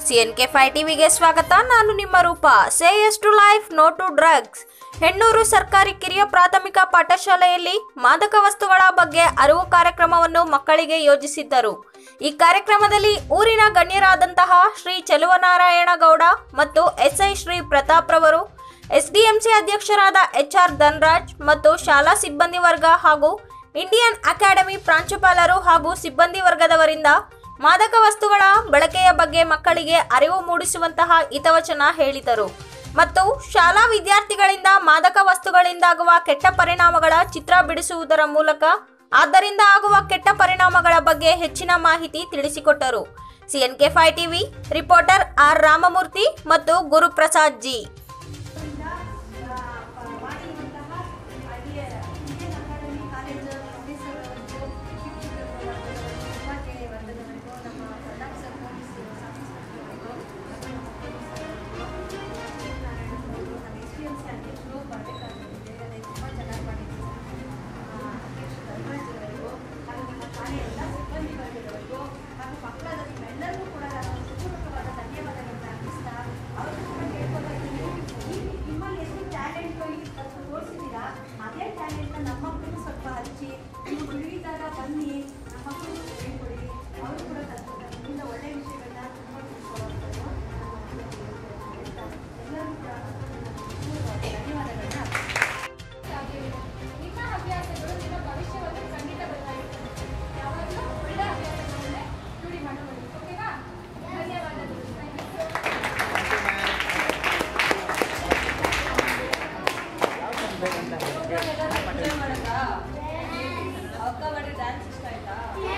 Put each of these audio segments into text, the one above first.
CNK five ಟಿವಿಗೆ ಸ್ವಾಗತ ನಾನು ನಿಮ್ಮ Roopa say yes to life no to drugs Hennur ಸರ್ಕಾರಿ ಕಿರಿಯ ಪ್ರಾಥಮಿಕ ಪಾಠಶಾಲೆಯಲ್ಲಿ ಮಾದಕ ವಸ್ತುಗಳ ಬಗ್ಗೆ ಅರಿವು ಕಾರ್ಯಕ್ರಮವನ್ನು ಮಕ್ಕಳಿಗೆ ಯೋಜಿಸಿದ್ದರು ಈ ಕಾರ್ಯಕ್ರಮದಲ್ಲಿ ಊರಿನ ಗಣ್ಯರಾದಂತಹ ಶ್ರೀ ಚೆಲುವನಾರಾಯಣ ಗೌಡ ಮತ್ತು ಎಸ್ಐ ಶ್ರೀ ಪ್ರತಾಪ್ ರವರು ಎಸ್ಡಿಎಂಸಿ ಅಧ್ಯಕ್ಷರಾದ ಎಚ್ಆರ್ ಧನ್ರಾಜ್ ಮತ್ತು ಶಾಲಾ ಸಿಬ್ಬಂದಿ ವರ್ಗ ಹಾಗೂ ಇಂಡಿಯನ್ ಅಕಾಡೆಮಿ ಪ್ರಾಂಶುಪಾಲರು ಹಾಗೂ ಸಿಬ್ಬಂದಿ ವರ್ಗದವರಿಂದ ಮಾದಕ ವಸ್ತುಗಳ ಬಳಕೆಯ ಬಗ್ಗೆ ಮಕ್ಕಳಿಗೆ ಅರಿವು ಮೂಡಿಸುವಂತಹ ಹಿತವಚನ ಹೇಳಿದರು ಮತ್ತು ಶಾಲಾ ವಿದ್ಯಾರ್ಥಿಗಳಿಂದ ಮಾದಕ ವಸ್ತುಗಳಿಂದಾಗುವ ಕೆಟ್ಟ ಪರಿಣಾಮಗಳ ಚಿತ್ರ ಬಿಡಿಸುವುದರ ಮೂಲಕ ಆದ್ದರಿಂದ ಆಗುವ ಕೆಟ್ಟ ಪರಿಣಾಮಗಳ ಬಗ್ಗೆ ಹೆಚ್ಚಿನ ಮಾಹಿತಿ ತಿಳಿಸಿಕೊಟ್ಟರು CNK five TV reporter R Ramamurthy ಮತ್ತು ಗುರುಪ್ರಸಾದ್ ಜಿ ಮಾಡಿರುವಂತಹ ಹಾಗೆಯೇ ಇಂಡಿಯನ್ ಅಕಾಡೆಮಿ ಕಾಲೇಜು ಪ್ರೊಫೆಸರ್ವರೆಗೂ ಶಿಕ್ಷಕರು ಉಪಾಧ್ಯಾಯ ವರ್ಗದವರೆಗೂ ನಮ್ಮ ಪ್ರತಾಪ್ ಸರ್ ಪೊಲೀಸ್ ಸಂಸ್ಥೆಯವರೆಗೂ ಮತ್ತು ನಮ್ಮ ಪೊಲೀಸರವರೆಗೂ ಲಕ್ಷ್ಮೀನಾರಾಯಣರವರು ನಮ್ಮ ಎಸ್ ಡಿ ಎಂ ಸಿ ಅಧ್ಯಕ್ಷರು ಬರಬೇಕಾಗಿರುತ್ತೆ ಅದನ್ನು ತುಂಬ ಚೆನ್ನಾಗಿ ಮಾಡಿದ್ದೀವಿ ಅಧ್ಯಕ್ಷ ಧರ್ಮರಾಜರವರೆಗೂ ಹಾಗೂ ನಮ್ಮ ಶಾಲೆಯ ಎಲ್ಲ ಸಿಬ್ಬಂದಿ ವರ್ಗದವರೆಗೂ ಹಾಗೂ ಮಕ್ಕಳಾದ ನಿಮ್ಮೆಲ್ಲರಿಗೂ ಕೂಡ ನಾನು ಹೃತ್ಪೂರ್ವಕವಾದ ಧನ್ಯವಾದಗಳನ್ನು ಅರ್ಪಿಸ್ತಾ ಅವ್ರಿಗೂ ಕೂಡ ಕೇಳ್ಕೊತಾ ಇದ್ದೀನಿ ನೀವು ನಿಮ್ಮಲ್ಲಿ ಎಷ್ಟು ಟ್ಯಾಲೆಂಟ್ ಸ್ವಲ್ಪ ತೋರಿಸಿದ್ದೀರಾ ಅದೇ ಟ್ಯಾಲೆಂಟ್ನ ನಮ್ಮ ಮಕ್ಕಳಿಗೂ ಸ್ವಲ್ಪ ಹಂಚಿ ನೀವು ಬಿಡುವಿದ್ದಾಗ ಬನ್ನಿ ನಮ್ಮ ಮಕ್ಕಳಿಗೂ ಹೇಳ್ಕೊಡಿ ಅವರು ಕೂಡ ಕಲ್ತ್ಕೊತಾರೆ ನಿಮ್ಮಿಂದ ಒಳ್ಳೆಯ ವಿಷಯಗಳನ್ನ ತುಂಬ ತಿಳ್ಕೊಳ್ಳೋವಂಥದ್ದು ಎಲ್ಲರೂ ಕೂಡ ಧನ್ಯವಾದಗಳನ್ನ ನಿಮ್ಮ ಹವ್ಯಾಸಗಳು ನಿಮ್ಮ ಭವಿಷ್ಯವನ್ನು ಖಂಡಿತ ಬದಲಾಯಿಸುತ್ತೆ ಯಾವಾಗಲೂ ಒಳ್ಳೆ ಹವ್ಯಾಸಗಳನ್ನೇ ರೂಢಿ ಮಾಡಿಕೊಳ್ಳಿ ಓಕೆನಾ ಧನ್ಯವಾದಗಳು ಥ್ಯಾಂಕ್ ಯು ಅಕ್ಕ ಮಾಡಿ ಡ್ಯಾನ್ಸ್ ಇಷ್ಟ ಆಯ್ತಾ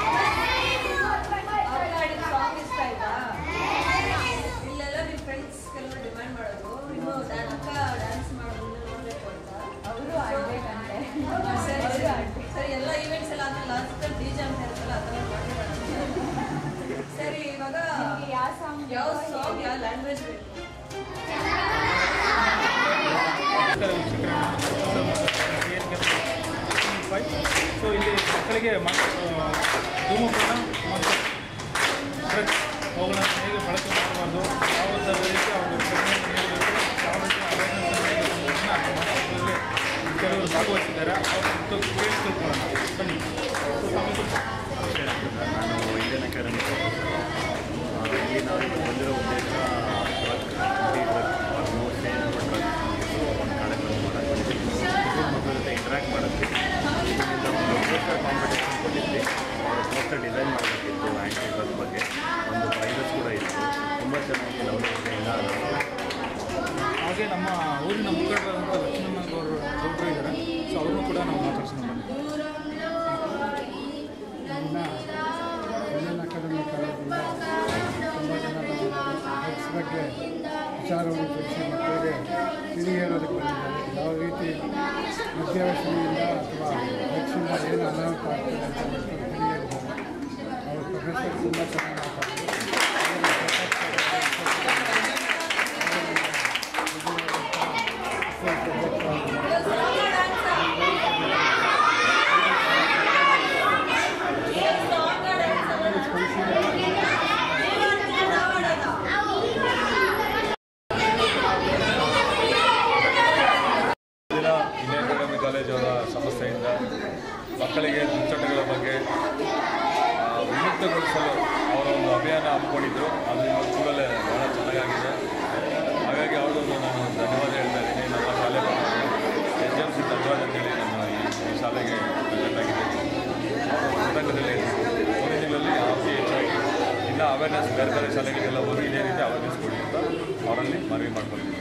ಅಕ್ಕ ಆಡಿದ ಸಾಂಗ್ ಇಷ್ಟ ಆಯ್ತಾ ಇಲ್ಲೆಲ್ಲ ನಿಮ್ಮ ಫ್ರೆಂಡ್ಸ್ ಕೆಲವರು ಡಿಮ್ಯಾಂಡ್ ಮಾಡೋದು ಇನ್ನು ಡ್ಯಾನ್ ಅಕ್ಕ ಡ್ಯಾನ್ಸ್ ಮಾಡೋದನ್ನ ನೋಡಬೇಕು ಅಂತ ಅವರು ಆಡ್ಬೇಕಂತೆ ಸರಿ ಸರಿ ಎಲ್ಲ ಈವೆಂಟ್ಸ್ ಎಲ್ಲ ಆದ್ಮೇಲೆ ಲಾಸ್ಟ್ ಟೈಮ್ ಡಿ ಜೆ ಅಂತ ಇರುತ್ತಲ್ಲ ಅದನ್ನ ಮಾಡಿ ಸರಿ ಇವಾಗ ಯಾವ ಸಾಂಗ್ ಯಾವ ಸಾಂಗ್ ಯಾವ ಲ್ಯಾಂಗ್ವೇಜ್ ಬೇಕು ಸೊ ಇಲ್ಲಿ ಮಕ್ಕಳಿಗೆ ಮ- ಆ, ಧೂಮಪಾನ ಮತ್ತು ಡ್ರಗ್ಸ್ ಅವುಗಳನ್ನು ಹೇಗೆ ಬಳಕೆ ಮಾಡಬಾರ್ದು ಯಾವ ಥರ ರೀತಿ ಅವರು ಯಾವ ರೀತಿ ಅವೇರ್ನೆಸ್ ಮಕ್ಕಳಲ್ಲಿ ಕೆಲವರು ಭಾಗವಹಿಸಿದ್ದಾರೆ ಅವರು ಕೇಳಿ ತಿಳ್ಕೊಳ್ಳೋಣ ಬನ್ನಿ ನಾನು ಇಂಡಿಯನ್ ಅಕಾಡೆಮಿ ಇಲ್ಲಿ ನಾವು ಇವತ್ತು ಬಂದಿರೋ ಉದ್ದೇಶ ಆಲ್ಮೋಸ್ಟ್ ಒಂದು ಕಾರ್ಯಕ್ರಮ ಮಾಡಕ್ಕೆ ಬಂದಿದ್ದೀವಿ ಮಕ್ಕಳ ಜೊತೆ ಇಂಟ್ರ್ಯಾಕ್ಟ್ ಮಾಡೋಕ್ಕೆ ಇದರಿಂದ ಒಂದು ಪೋಸ್ಟರ್ ಕಾಂಪಿಟೇಷನ್ ಕೊಟ್ಟಿದ್ವಿ ಅವರು ಪೋಸ್ಟರ್ ಡಿಸೈನ್ ಮಾಡಬೇಕಿತ್ತು ಆ್ಯಂಟಿ ಡ್ರಗ್ ಬಗ್ಗೆ ಒಂದು ಪ್ರೈಸಸ್ ಕೂಡ ಇತ್ತು ತುಂಬ ಚೆನ್ನಾಗಿ ಲವಲವಿಕೆಯಿಂದ ಹಾಗೆ ನಮ್ಮ ಊರಿನ ಮುಖಂಡರಾದಂಥ ಲಕ್ಷ್ಮಣ ಗೌಡರು ಗೌಡರು ಇದ್ದಾರೆ ಸೊ ಅವ್ರನ್ನೂ ಕೂಡ ನಾವು ಮಾತಾಡ್ಸೋಣ ಬನ್ನಿ ಇನ್ನು ಇಂಡಿಯನ್ ಅಕಾಡೆಮಿ ಕಾಲೇಜಿಂದ ತುಂಬ ಜನ ಬಂದಿದ್ದಾರೆ ಡ್ರಗ್ಸ್ ಬಗ್ಗೆ ವಿಚಾರವನ್ನು ತಿಳಿಸಿ ಮಕ್ಕಳಿಗೆ ತಿಳಿ ಹೇಳೋದಕ್ಕೆ ಬಂದಿದ್ದಾರೆ ಯಾವ ರೀತಿ ವಿದ್ಯಾಭ್ಯಾಸದಿಂದ ಅಥವಾ ಡ್ರಗ್ಸಿಂದ ಏನು ಅನಾಹುತ ಆಗ್ತದೆ ಅಂತ ಮಕ್ಕಳು ತಿಳಿ ಹೇಳಿದ್ದಾರೆ ಅವರು ಪ್ರೊಫೆಸರ್ ತುಂಬ ಚೆನ್ನಾಗಿ ಮಾತಾಡಿದ್ರು ದಿನ ಇಂಡಿಯನ್ ಅಕಾಡೆಮಿ ಕಾಲೇಜ್ ಅವರ ಸಂಸ್ಥೆಯಿಂದ ಮಕ್ಕಳಿಗೆ ದುಶ್ಚಟಗಳ ಬಗ್ಗೆ ಆ, ವಿಮುಕ್ತಗೊಳಿಸಲು ಅವರ ಒಂದು ಅಭಿಯಾನ ಹಮ್ಮಿಕೊಂಡಿದ್ರು ಅದು ಇವತ್ತು ಕೂಡಲೇ ಬಹಳ ಚೆನ್ನಾಗಾಗಿದೆ ಹಾಗಾಗಿ ಅವ್ರಿಗೊಂದು ನಾನು ಧನ್ಯವಾದ ಹೇಳ್ತಾ ಇದ್ದೀನಿ ನಮ್ಮ ಶಾಲೆ ಎಚ್ ಎಮ್ ಸಿ ಧನ್ಯವಾದ ಅಂತೇಳಿ ನನ್ನ ಈ ಈ ಶಾಲೆಗೆ ಪ್ರೆಸೆಂಟ್ ಆಗಿದ್ದೀನಿ ಅವರ ಕೃತಜ್ಞತೆಯಲ್ಲಿ ಮುಂದಿನ ದಿನಗಳಲ್ಲಿ ಅತಿ ಹೆಚ್ಚಾಗಿ ಇನ್ನೂ ಅವೇರ್ನೆಸ್ ಬೇರೆ ಬೇರೆ ಶಾಲೆಗಳಿಗೆಲ್ಲ ಹೋಗಿ ಇದೇ ರೀತಿ ಅವೇರ್ನೆಸ್ ಕೊಡಿ ಅಂತ ಅವರಲ್ಲಿ ಮನವಿ ಮಾಡ್ಕೊಳ್ತೀನಿ